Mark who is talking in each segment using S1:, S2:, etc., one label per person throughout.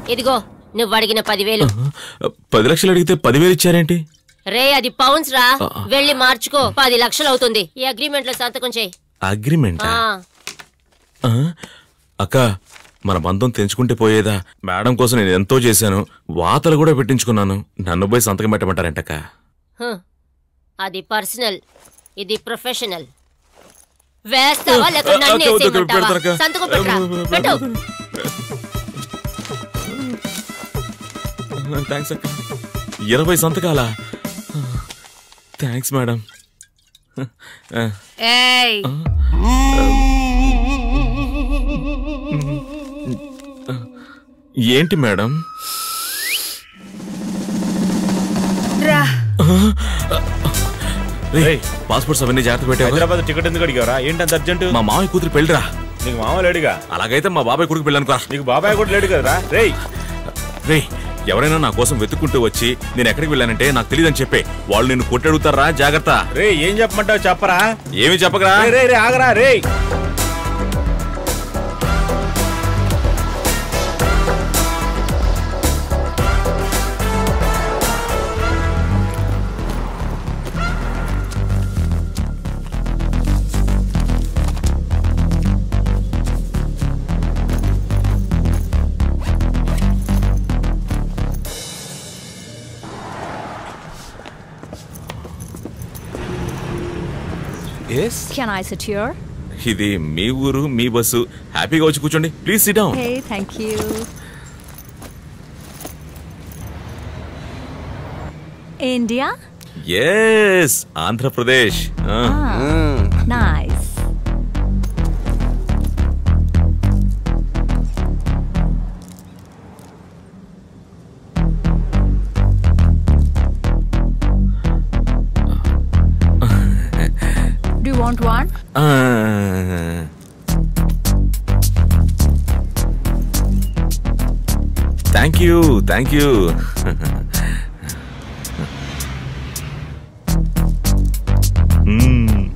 S1: ఇదిగో నువ్వు అడిగిన పదివేలు
S2: పది లక్షలు అడిగితే పదివేలు ఇచ్చారేంటి
S1: రే అది పౌండ్స్ రా వెళ్ళి మార్చుకో పది లక్షలు అవుతుంది ఈ అగ్రిమెంట్ లో సంతకం చేయి
S2: అగ్రిమెంట్
S1: ఆ,
S2: అక్క మన బంధం తెంచుకుంటే పోయేదా మేడం కోసం నేను ఎంతో చేశాను వాతలు కూడా పెట్టించుకున్నాను నన్ను పోయి సంతకం పెట్టమంటారంటక్క
S1: హ. అది పర్సనల్ ఇది ప్రొఫెషనల్ వేస్తావా లేక నన్ను
S2: అక్క, వద్దు, అక్క,
S1: వేసేయమంటావా?
S2: పెడతానక్క.
S1: సంతకం పెట్టరా పెట్టు
S2: థ్యాంక్స్ అక్క ఇరవై సంతకాలా థ్యాంక్స్ మేడం ఆ,
S3: ఏయ్
S2: ఏంటి మేడం
S3: రా
S2: రేయ్, పాస్పోర్ట్స్ అవన్నీ జాగ్రత్త పెట్టావా
S4: హైదరాబాద్ టికెట్ ఎందుకు అడిగావరా ఏంటంత అర్జెంట్
S2: మా మామయ్య కూతురు పెళ్ళిరా
S4: నీకు మామ లేడుగా
S2: అలాగైతే మా బాబాయ్ కొడుకు పెళ్ళి అనుకోరా
S4: నీకు బాబాయ్ కూడా లేడు కదరా రేయ్
S2: రే ఎవరైనా నా కోసం వెతుక్కుంటూ వచ్చి నేను ఎక్కడికి వెళ్ళానంటే నాకు తెలియదని చెప్పే వాళ్ళు నిన్ను కొట్టడుగుతారా జాగ్రత్త
S4: రే ఏం చెప్పమంటావు చెప్పరా
S2: ఏమి చెప్పకరా
S4: రే రే రే ఆగరా రే
S5: Can I sit here?
S2: ఇది మీ ఊరు మీ బస్సు హ్యాపీగా వచ్చి కూర్చోండి please SIT down
S5: Hey, thank you. India?
S2: Yes Andhra Pradesh ఆ.
S5: Ah, nice. Do you want one?
S2: ఆ. Thank you thank you hmm.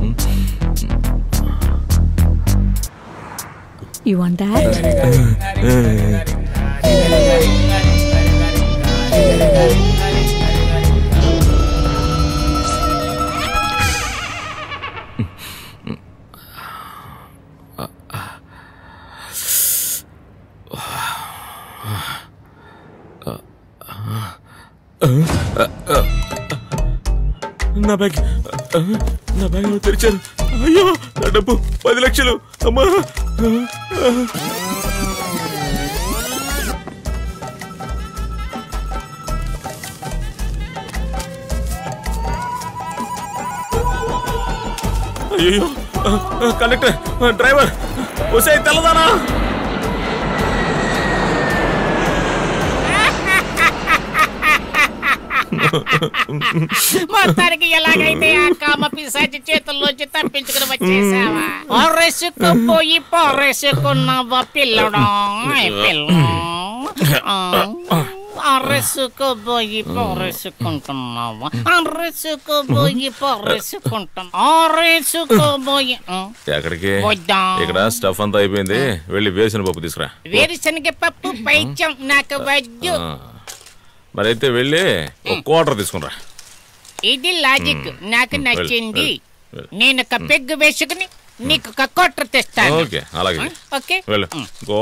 S5: You want that?
S2: నా బ్యాగ్ ఆ, నా బ్యాగ్ ఎవరో తెరిచారు అయ్యో నా డబ్బు పది లక్షలు అమ్మా అయ్యో కండక్టర్ డ్రైవర్ వసే తెల్లదానా
S3: మొత్తానికి ఎలాగైతే ఆ కామ పిశాచి చేతుల్లోంచి తప్పించుకుని వచ్చేసావా పొర్రెసుకుపోయి పొర్రెసుకున్నావా పిల్లడా పిల్ల అర్రెసుకుపోయి పొర్రెసుకుంటున్నావా అర్రెసుకుపోయి పొర్రెసుకుంటున్నా అర్రెసుకుపోయి
S2: ఎక్కడికి
S3: వద్దా.
S2: ఇక్కడ స్టఫ్ అంతా అయిపోయింది వెళ్ళి వేసిన పప్పు తీసుకురా
S3: వేరుశనగ పప్పు పైచం నాకు వద్దు
S2: ఆ. మరైతే వెళ్ళి ఒక క్వార్టర్ తీసుకురా
S3: ఇది లాజిక్ నాకు
S2: వెళ్ళు,
S3: నచ్చింది
S2: వెళ్ళు, వెళ్ళు.
S3: నేను ఒక పెగ్గు వేసుకుని నీకు ఒక కొట్ర తెస్తాను
S2: ఓకే అలాగే
S3: ఓకే
S2: వెళ్ళు గో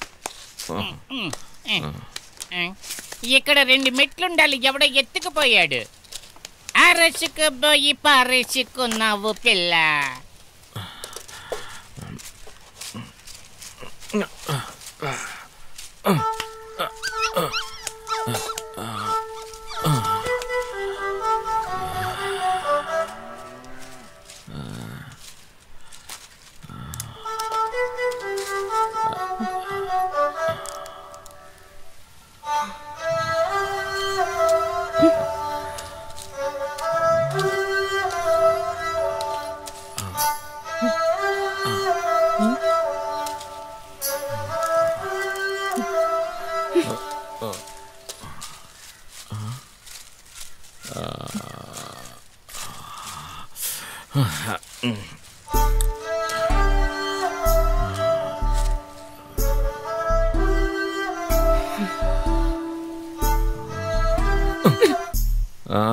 S3: ఇక్కడ రెండు మెట్లుండాలి ఎవడో ఎత్తుకుపోయాడు అరసుకుపోయి పారేసుకున్నావు పిల్ల
S2: ఆ.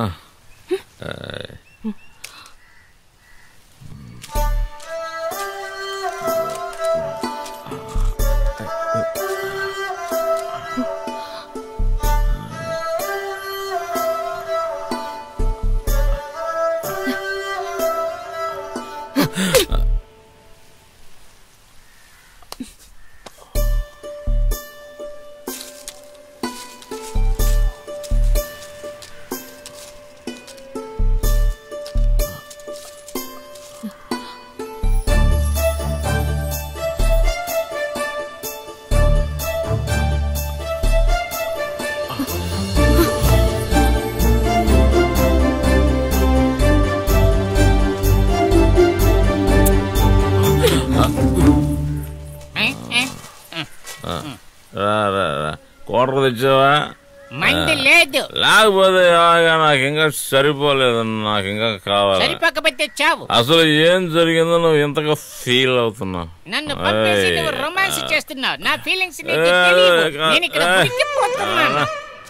S2: రా రా రా కోటర్ తెచ్చావా
S3: మంది లేదు
S2: లేకపోతే ఇలాగా నాకు ఇంకా సరిపోలేదు నాకు ఇంకా కావాలి
S3: సరిపోకపోతే చావు
S2: అసలు ఏం జరిగిందో నువ్వు ఇంతగా ఫీల్ అవుతున్నావు
S3: నన్ను పంపేసి
S2: ఏయ్.
S3: నువ్వు రొమాన్స్ చేస్తున్నావు నా ఫీలింగ్స్ నీకు
S2: ఏయ్,
S3: తెలియవు
S2: కా-
S3: నేను ఇక్కడ
S2: ఏయ్.
S3: ఉడికిపోతున్నాను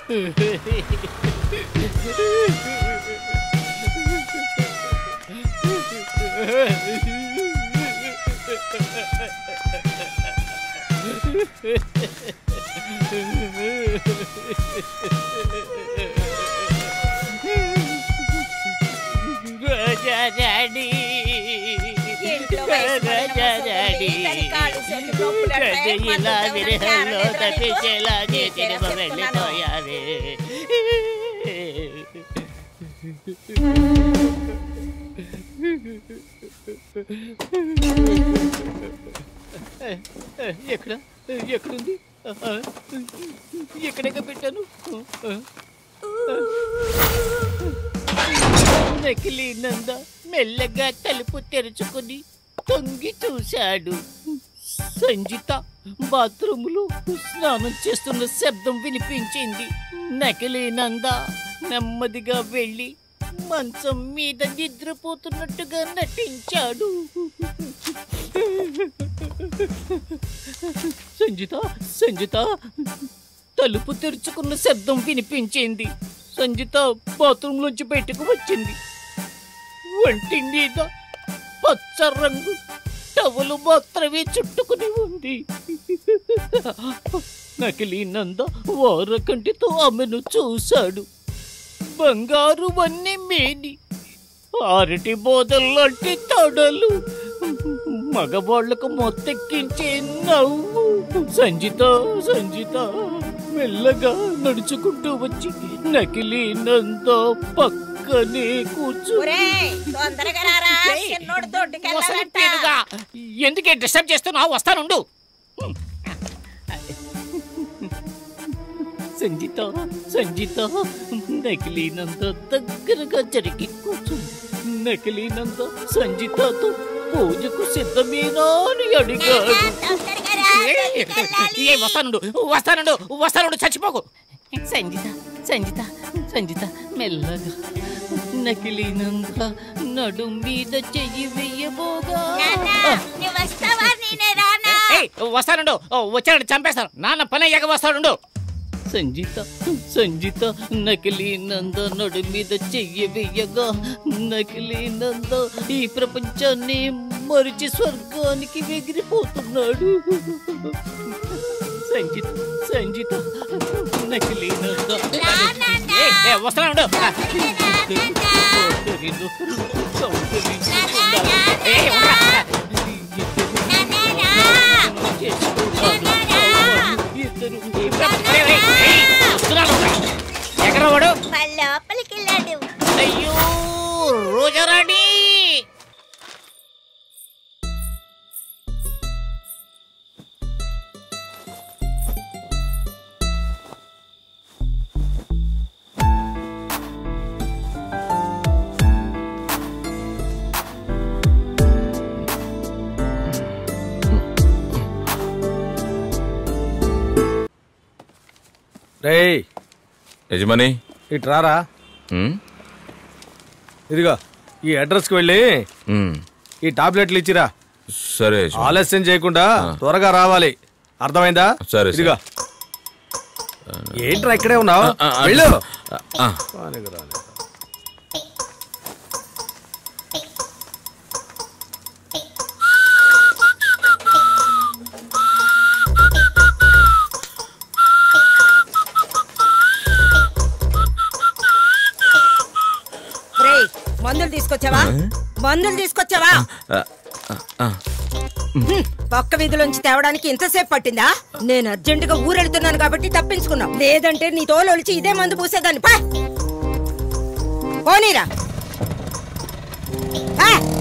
S3: రాజా రాణి
S6: ఇంట్లో వయసు
S3: రాజా రాణి
S6: దాని కాళ్ళు చేతులు నొప్పులు అంటాయి.
S3: ఇలా
S6: మద్దతు
S3: విరహంలో
S6: ఎవరైనా
S3: తప్పించేలా
S6: నీకు
S3: చేతిని
S6: తెలుస్తున్నాను.
S3: వెళ్ళిపోయావే ఎక్కడ ఎక్కడుంది ఎక్కడెక్క పెట్టాను నకిలీ నంద మెల్లగా తలుపు తెరుచుకుని తొంగి చూశాడు సంజిత బాత్రూములో స్నానం చేస్తున్న శబ్దం వినిపించింది నకిలీ నంద నెమ్మదిగా వెళ్ళి మంచం మీద నిద్రపోతున్నట్టుగా నటించాడు సంజిత సంజిత తలుపు తెరుచుకున్న శబ్దం వినిపించింది సంజిత బాత్రూంలోంచి బయటకు వచ్చింది ఒంటి మీద పచ్చ రంగు టవలు మాత్రమే చుట్టుకుని ఉంది నకిలీ నంద వారకంటితో ఆమెను చూశాడు బంగారు వన్నె మేని ఆరటి బోధల్లాంటి తడలు మగవాళ్లకు మొత్తెక్కించే నవ్వు సంజిత సంజిత మెల్లగా నడుచుకుంటూ వచ్చి నకిలీ నంద పక్కనే కూర్చో
S6: ఒరేయ్, తొందరగా రారా చిన్నోడు దొడ్డుకెళ్ళాలంట
S3: ఎందుకే డిస్టర్బ్ చేస్తున్నావు వస్తానుండు సంజిత సంజిత నకిలీనంత దగ్గరగా జరిగి కూర్చుంది నకిలీనంత సంజితతో పూజకు సిద్ధమేనా అని అడిగాడు
S6: తొందరగా రా, దొడ్డుకెళ్ళాలి.
S3: ఏ వస్తానుండు వస్తానుండు వస్తానుండు చచ్చిపోకు సంజిత సంజిత సంజిత మెల్లగా నకిలీనంత నడు మీద చెయ్యి వెయ్యబోగా
S6: నాన్న, నువ్వు వస్తావా నేనే రానా
S3: ఏయ్, వస్తానుండు ఓ, వచ్చాడు చంపేస్తాను నాన్న పని అయ్యాక వస్తానుండు సంజిత సంజిత నకిలీ నంద నడు మీద చెయ్యి వెయ్యగా నకిలీ నంద ఈ ప్రపంచాన్ని మరిచి స్వర్గానికి ఎగిరిపోతున్నాడు సంజిత సంజిత నకిలీ నంద ఏయ్, ఏయ్, వస్తున్నాడు ఏయ్, ఉండరా. ఎక్కడ వాడు
S6: మా లోపలికి వెళ్ళాడు
S3: అయ్యో రోజారాణి
S4: రేయ్
S2: యజమాని
S4: ఇటు రారా
S2: ఉమ్,
S4: ఇదిగో ఈ అడ్రస్కి వెళ్ళి
S2: ఉమ్,
S4: ఈ టాబ్లెట్లు ఇచ్చిరా
S2: సరే యజమాని.
S4: ఆలస్యం చేయకుండా త్వరగా రావాలి అర్థమైందా
S2: సరే, సరే.
S4: ఇదిగో ఏంట్రా ఇక్కడే ఉన్నావు
S2: ఆ, ఆ,
S4: వెళ్ళు
S2: ఆ,
S4: పనికి రాలేదు.
S7: మందులు తీసుకొచ్చావా
S2: ఆ, ఆ, ఆ.
S7: హ్మ్, పక్క వీధిలోంచి తేవడానికి ఇంతసేపు పట్టిందా నేను అర్జెంటుగా ఊరెళ్తున్నాను కాబట్టి తప్పించుకున్నావు లేదంటే నీ తోలొలిచి ఇదే మందు పూసేదాన్ని పా పోనీరా పా.